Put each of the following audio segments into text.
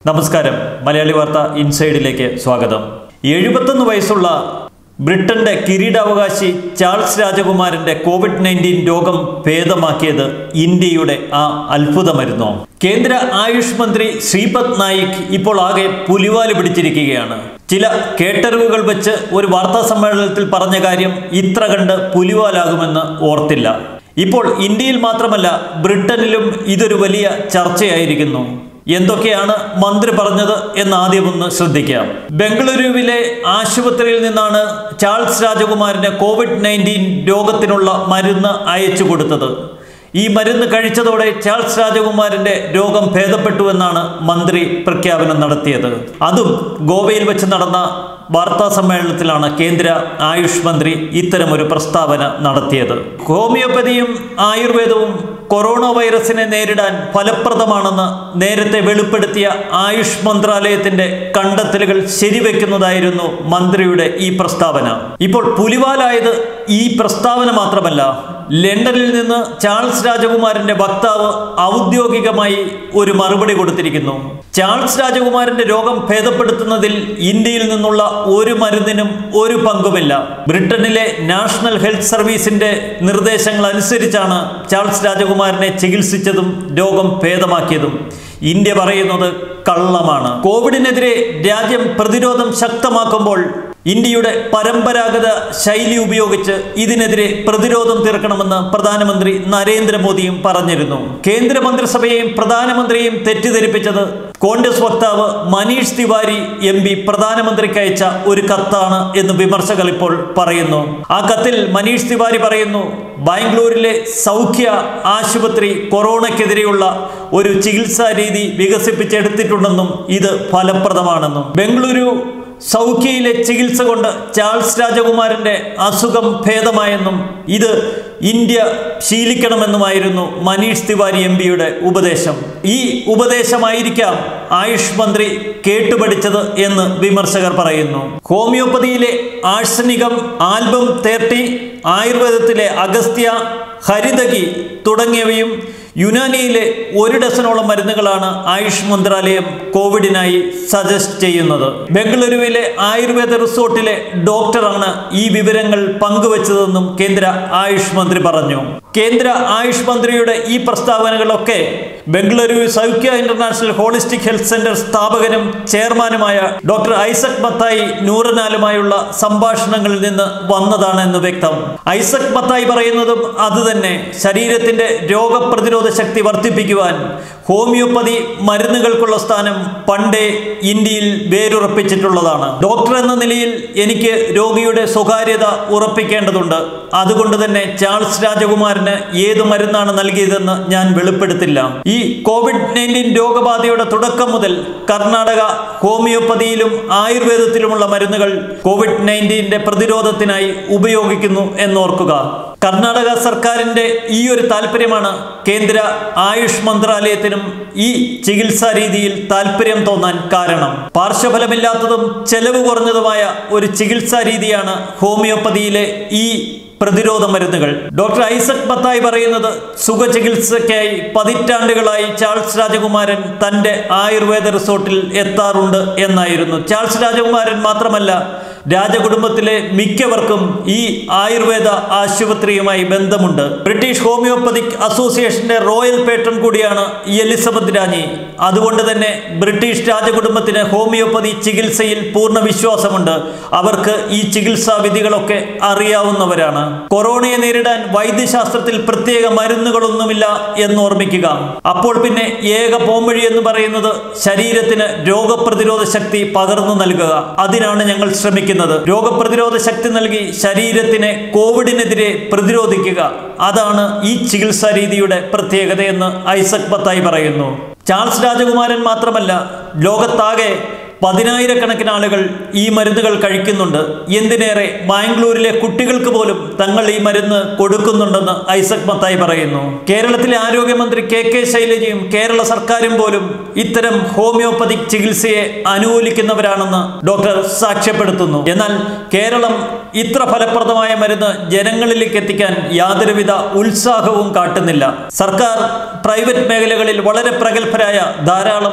നമസ്കാരം മലയാളി വാർത്ത ഇൻസൈഡിലേക്ക് സ്വാഗതം എഴുപത്തൊന്ന് വയസ്സുള്ള ബ്രിട്ടന്റെ കിരീടാവകാശി ചാൾസ് രാജകുമാരന്റെ കോവിഡ് നയൻറ്റീൻ രോഗം ഭേദമാക്കിയത് ഇന്ത്യയുടെ ആ അത്ഭുതമരുന്നോ കേന്ദ്ര ആയുഷ് മന്ത്രി ശ്രീപദ് നായിക് ഇപ്പോൾ ആകെ പുലിവാല് പിടിച്ചിരിക്കുകയാണ് ചില കേട്ടറിവുകൾ വെച്ച് ഒരു വാർത്താ സമ്മേളനത്തിൽ പറഞ്ഞ കാര്യം ഇത്ര കണ്ട് പുലിവാലാകുമെന്ന് ഓർത്തില്ല ഇപ്പോൾ ഇന്ത്യയിൽ മാത്രമല്ല ബ്രിട്ടനിലും ഇതൊരു വലിയ ചർച്ചയായിരിക്കുന്നു എന്തൊക്കെയാണ് മന്ത്രി പറഞ്ഞത് എന്ന് ആദ്യം ഒന്ന് ശ്രദ്ധിക്കാം ബംഗളൂരുവിലെ ആശുപത്രിയിൽ നിന്നാണ് ചാൾസ് രാജകുമാരന് കോവിഡ് നയൻറ്റീൻ രോഗത്തിനുള്ള മരുന്ന് അയച്ചു കൊടുത്തത് ഈ മരുന്ന് കഴിച്ചതോടെ ചാൾസ് രാജകുമാരന്റെ രോഗം ഭേദപ്പെട്ടുവെന്നാണ് മന്ത്രി പ്രഖ്യാപനം നടത്തിയത് അതും ഗോവയിൽ വെച്ച് നടന്ന വാർത്താ സമ്മേളനത്തിലാണ് കേന്ദ്ര ആയുഷ് മന്ത്രി ഇത്തരമൊരു പ്രസ്താവന നടത്തിയത് ഹോമിയോപ്പതിയും ആയുർവേദവും കൊറോണ വൈറസിനെ നേരിടാൻ ഫലപ്രദമാണെന്ന് നേരത്തെ വെളിപ്പെടുത്തിയ ആയുഷ് മന്ത്രാലയത്തിന്റെ കണ്ടെത്തലുകൾ ശരിവെക്കുന്നതായിരുന്നു മന്ത്രിയുടെ ഈ പ്രസ്താവന ഇപ്പോൾ പുലിവാലായത് ഈ പ്രസ്താവന മാത്രമല്ല ലണ്ടനിൽ നിന്ന് ചാൾസ് രാജകുമാരന്റെ വക്താവ് ഔദ്യോഗികമായി ഒരു മറുപടി കൊടുത്തിരിക്കുന്നു ചാൾസ് രാജകുമാരന്റെ രോഗം ഭേദപ്പെടുത്തുന്നതിൽ ഇന്ത്യയിൽ നിന്നുള്ള ഒരു മരുന്നിനും ഒരു പങ്കുമില്ല ബ്രിട്ടനിലെ നാഷണൽ ഹെൽത്ത് സർവീസിന്റെ നിർദ്ദേശങ്ങൾ അനുസരിച്ചാണ് ചാൾസ് രാജകുമാരനെ ചികിത്സിച്ചതും രോഗം ഭേദമാക്കിയതും ഇന്ത്യ പറയുന്നത് കള്ളമാണ് കോവിഡിനെതിരെ രാജ്യം പ്രതിരോധം ശക്തമാക്കുമ്പോൾ ഇന്ത്യയുടെ പരമ്പരാഗത ശൈലി ഉപയോഗിച്ച് ഇതിനെതിരെ പ്രതിരോധം തീർക്കണമെന്ന് പ്രധാനമന്ത്രി നരേന്ദ്രമോദിയും പറഞ്ഞിരുന്നു കേന്ദ്രമന്ത്രിസഭയെയും പ്രധാനമന്ത്രിയെയും തെറ്റിദ്ധരിപ്പിച്ചത് കോൺഗ്രസ് വക്താവ് മനീഷ് തിവാരി എം പി പ്രധാനമന്ത്രിക്ക് അയച്ച ഒരു കത്താണ് എന്ന് വിമർശകർ ഇപ്പോൾ പറയുന്നു ആ കത്തിൽ മനീഷ് തിവാരി പറയുന്നു ബാംഗ്ലൂരിലെ സൗഖ്യ ആശുപത്രി കൊറോണയ്ക്കെതിരെയുള്ള ഒരു ചികിത്സാ രീതി വികസിപ്പിച്ചെടുത്തിട്ടുണ്ടെന്നും ഇത് ഫലപ്രദമാണെന്നും ബംഗളൂരു സൗഖ്യയിലെ ചികിത്സ കൊണ്ട് ചാൾസ് രാജകുമാരന്റെ അസുഖം ഭേദമായെന്നും ഇത് ഇന്ത്യ ശീലിക്കണമെന്നുമായിരുന്നു മനീഷ് തിവാരി എം പിയുടെ ഉപദേശം ഈ ഉപദേശമായിരിക്കാം ആയുഷ് മന്ത്രി കേട്ടുപഠിച്ചത് എന്ന് വിമർശകർ പറയുന്നു ഹോമിയോപ്പതിയിലെ ആഴ്സനികം ആൽബം തേർട്ടി ആയുർവേദത്തിലെ അഗസ്ത്യ ഹരിതകി തുടങ്ങിയവയും യുനാനിയിലെ ഒരു ഡസനോളം മരുന്നുകളാണ് ആയുഷ് മന്ത്രാലയം കോവിഡിനായി സജസ്റ്റ് ചെയ്യുന്നത് ബംഗളൂരുവിലെ ആയുർവേദ റിസോർട്ടിലെ ഡോക്ടറാണ് ഈ വിവരങ്ങൾ പങ്കുവച്ചതെന്നും കേന്ദ്ര ആയുഷ് മന്ത്രി പറഞ്ഞു കേന്ദ്ര ആയുഷ് മന്ത്രിയുടെ ഈ പ്രസ്താവനകളൊക്കെ Bengaluru Soukya international holistic health centre സ്ഥാപകനും ചെയർമാനുമായ ഡോക്ടർ ഐസക് മത്തായി നൂറനാലുമായുള്ള സംഭാഷണങ്ങളിൽ നിന്ന് വന്നതാണ് എന്ന് വ്യക്തം ഐസക് മത്തായി പറയുന്നതും അതുതന്നെ ശരീരത്തിന്റെ രോഗപ്രതിരോധ ശക്തി വർദ്ധിപ്പിക്കുവാൻ ഹോമിയോപ്പതി മരുന്നുകൾക്കുള്ള സ്ഥാനം പണ്ടേ ഇന്ത്യയിൽ വേരുറപ്പിച്ചിട്ടുള്ളതാണ് ഡോക്ടർ എന്ന നിലയിൽ എനിക്ക് രോഗിയുടെ സ്വകാര്യത ഉറപ്പിക്കേണ്ടതുണ്ട് അതുകൊണ്ട് തന്നെ ചാൾസ് രാജകുമാരന് ഏത് മരുന്നാണ് നൽകിയതെന്ന് ഞാൻ വെളിപ്പെടുത്തില്ല ഈ കോവിഡ് നയൻറ്റീൻ രോഗബാധയുടെ തുടക്കം മുതൽ കർണാടക ഹോമിയോപ്പതിയിലും ആയുർവേദത്തിലുമുള്ള മരുന്നുകൾ കോവിഡ് നയൻറ്റീൻ്റെ പ്രതിരോധത്തിനായി ഉപയോഗിക്കുന്നു എന്നോർക്കുക കർണാടക സർക്കാരിന്റെ ഈ ഒരു താല്പര്യമാണ് കേന്ദ്ര ആയുഷ് മന്ത്രാലയത്തിനും ഈ ചികിത്സാ രീതിയിൽ താല്പര്യം തോന്നാൻ കാരണം പാർശ്വഫലമില്ലാത്തതും ചെലവ് കുറഞ്ഞതുമായ ഒരു ചികിത്സാ രീതിയാണ് ഹോമിയോപ്പതിയിലെ ഈ പ്രതിരോധ മരുന്നുകൾ ഡോക്ടർ ഐസക് ബത്തായി പറയുന്നത് സുഖചികിത്സയ്ക്കായി പതിറ്റാണ്ടുകളായി ചാൾസ് രാജകുമാരൻ തന്റെ ആയുർവേദ റിസോർട്ടിൽ എത്താറുണ്ട് എന്നായിരുന്നു ചാൾസ് രാജകുമാരൻ മാത്രമല്ല രാജകുടുംബത്തിലെ മിക്കവർക്കും ഈ ആയുർവേദ ആശുപത്രിയുമായി ബന്ധമുണ്ട് ബ്രിട്ടീഷ് ഹോമിയോപ്പതിക് അസോസിയേഷന്റെ റോയൽ പേട്രൺ കൂടിയാണ് ഈ എലിസബത്ത് രാജി അതുകൊണ്ട് തന്നെ ബ്രിട്ടീഷ് രാജകുടുംബത്തിന് ഹോമിയോപ്പതി ചികിത്സയിൽ പൂർണ്ണ വിശ്വാസമുണ്ട് അവർക്ക് ഈ ചികിത്സാ വിധികളൊക്കെ അറിയാവുന്നവരാണ് കൊറോണയെ നേരിടാൻ വൈദ്യശാസ്ത്രത്തിൽ പ്രത്യേക മരുന്നുകളൊന്നുമില്ല എന്ന് ഓർമ്മിക്കുക അപ്പോൾ പിന്നെ ഏക പോംവഴി എന്ന് പറയുന്നത് ശരീരത്തിന് രോഗപ്രതിരോധ ശക്തി പകർന്നു നൽകുക അതിനാണ് ഞങ്ങൾ ശ്രമിക്കുന്നത് രോഗപ്രതിരോധ ശക്തി നൽകി ശരീരത്തിനെ കോവിഡിനെതിരെ പ്രതിരോധിക്കുക അതാണ് ഈ ചികിത്സാ രീതിയുടെ പ്രത്യേകതയെന്ന് ഐസക് ബത്തായി പറയുന്നു ചാൾസ് രാജകുമാരൻ മാത്രമല്ല ലോകത്താകെ പതിനായിരക്കണക്കിന് ആളുകൾ ഈ മരുന്നുകൾ കഴിക്കുന്നുണ്ട് എന്തിനേറെ ബാംഗ്ലൂരിലെ കുട്ടികൾക്ക് പോലും തങ്ങൾ ഈ മരുന്ന് കൊടുക്കുന്നുണ്ടെന്ന് ഐസക് മത്തായി പറയുന്നു കേരളത്തിലെ ആരോഗ്യമന്ത്രി കെ കെ ശൈലജയും കേരള സർക്കാരും പോലും ഇത്തരം ഹോമിയോപ്പതിക് ചികിത്സയെ അനുകൂലിക്കുന്നവരാണെന്ന് ഡോക്ടർ സാക്ഷ്യപ്പെടുത്തുന്നു എന്നാൽ കേരളം ഇത്ര ഫലപ്രദമായ മരുന്ന് ജനങ്ങളിലേക്ക് എത്തിക്കാൻ യാതൊരുവിധ ഉത്സാഹവും കാട്ടുന്നില്ല സർക്കാർ പ്രൈവറ്റ് മേഖലകളിൽ വളരെ പ്രഗത്ഭരായ ധാരാളം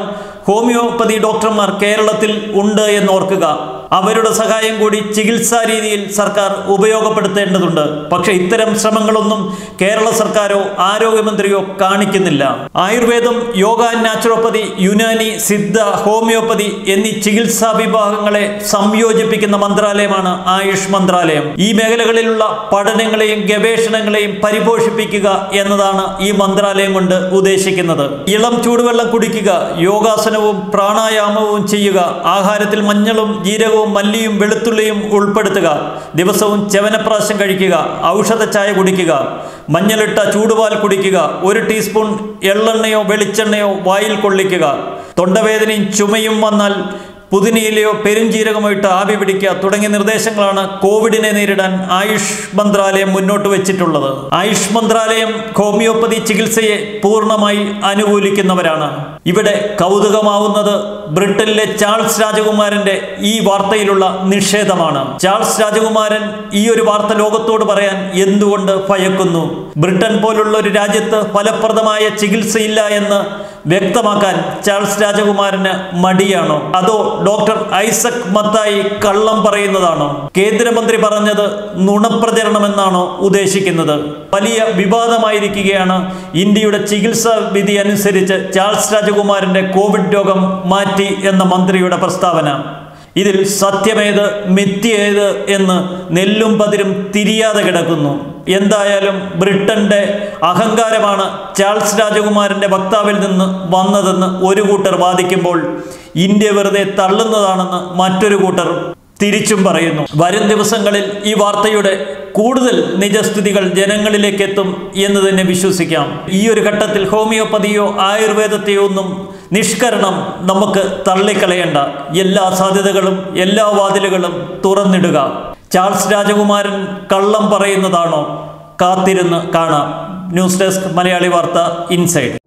ഹോമിയോപ്പതി ഡോക്ടർമാർ കേരളത്തിൽ ഉണ്ട് എന്നോർക്കുക അവരുടെ സഹായം കൂടി ചികിത്സാ രീതിയിൽ സർക്കാർ ഉപയോഗപ്പെടുത്തേണ്ടതുണ്ട് പക്ഷേ ഇത്തരം ശ്രമങ്ങളൊന്നും കേരള സർക്കാരോ ആരോഗ്യമന്ത്രിയോ കാണിക്കുന്നില്ല ആയുർവേദം യോഗ നാച്ചുറോപ്പതി യുനാനി സിദ്ധ ഹോമിയോപ്പതി എന്നീ ചികിത്സാ വിഭാഗങ്ങളെ സംയോജിപ്പിക്കുന്ന മന്ത്രാലയമാണ് ആയുഷ് മന്ത്രാലയം ഈ മേഖലകളിലുള്ള പഠനങ്ങളെയും ഗവേഷണങ്ങളെയും പരിപോഷിപ്പിക്കുക എന്നതാണ് ഈ മന്ത്രാലയം കൊണ്ട് ഉദ്ദേശിക്കുന്നത് ഇളം ചൂടുവെള്ളം കുടിക്കുക യോഗാസനവും പ്രാണായാമവും ചെയ്യുക ആഹാരത്തിൽ മഞ്ഞളും ജീരകവും മല്ലിയും വെളുത്തുള്ളിയും ഉൾപ്പെടുത്തുക ദിവസവും ചവനപ്രാശം കഴിക്കുക ഔഷധ ചായ കുടിക്കുക മഞ്ഞളിട്ട ചൂടുപാൽ കുടിക്കുക ഒരു ടീസ്പൂൺ എള്ളെണ്ണയോ വെളിച്ചെണ്ണയോ വായിൽ കൊള്ളിക്കുക തൊണ്ടവേദനയും ചുമയും വന്നാൽ പുതിനയിലയോ പെരുംജീരകമോ ഇട്ട് ആവി പിടിക്കുക തുടങ്ങിയ നിർദ്ദേശങ്ങളാണ് കോവിഡിനെ നേരിടാൻ ആയുഷ് മന്ത്രാലയം മുന്നോട്ട് വെച്ചിട്ടുള്ളത് ആയുഷ് മന്ത്രാലയം ഹോമിയോപ്പതി ചികിത്സയെ പൂർണ്ണമായി അനുകൂലിക്കുന്നവരാണ് ഇവിടെ കൗതുകമാവുന്നത് ബ്രിട്ടനിലെ ചാൾസ് രാജകുമാരന്റെ ഈ വാർത്തയിലുള്ള നിഷേധമാണ് ചാൾസ് രാജകുമാരൻ ഈ ഒരു വാർത്ത ലോകത്തോട് പറയാൻ എന്തുകൊണ്ട് ഭയക്കുന്നു ബ്രിട്ടൻ പോലുള്ള ഒരു രാജ്യത്ത് ഫലപ്രദമായ ചികിത്സയില്ല എന്ന് വ്യക്തമാക്കാൻ ചാൾസ് രാജകുമാരന് മടിയാണോ അതോ ഡോക്ടർ ഐസക് മത്തായി കള്ളം പറയുന്നതാണോ കേന്ദ്രമന്ത്രി പറഞ്ഞത് നുണപ്രചരണമെന്നാണോ ഉദ്ദേശിക്കുന്നത് വലിയ വിവാദമായിരിക്കുകയാണ് ഇന്ത്യയുടെ ചികിത്സാ വിധി അനുസരിച്ച് ചാൾസ് രാജകുമാരന്റെ കോവിഡ് രോഗം മാറ്റി എന്ന മന്ത്രിയുടെ പ്രസ്താവന ഇതിൽ സത്യമേത് മിഥ്യേത് എന്ന് നെല്ലും പതിരും തിരിയാതെ കിടക്കുന്നു എന്തായാലും ബ്രിട്ടന്റെ അഹങ്കാരമാണ് ചാൾസ് രാജകുമാരന്റെ വക്താവിൽ നിന്ന് വന്നതെന്ന് ഒരു കൂട്ടർ വാദിക്കുമ്പോൾ ഇന്ത്യ വെറുതെ തള്ളുന്നതാണെന്ന് മറ്റൊരു കൂട്ടർ തിരിച്ചും പറയുന്നു വരും ദിവസങ്ങളിൽ ഈ വാർത്തയുടെ കൂടുതൽ നിജസ്ഥിതികൾ ജനങ്ങളിലേക്ക് എത്തും എന്ന് തന്നെ വിശ്വസിക്കാം ഈ ഒരു ഘട്ടത്തിൽ ഹോമിയോപ്പതിയോ ആയുർവേദത്തെയോ ഒന്നും നിഷ്കരണം നമുക്ക് തള്ളിക്കളയേണ്ട എല്ലാ സാധ്യതകളും എല്ലാ വാതിലുകളും തുറന്നിടുക ചാൾസ് രാജകുമാരൻ കള്ളം പറയുന്നതാണോ കാത്തിരുന്ന് കാണാം ന്യൂസ് ഡെസ്ക് മലയാളി വാർത്ത ഇൻസൈഡ്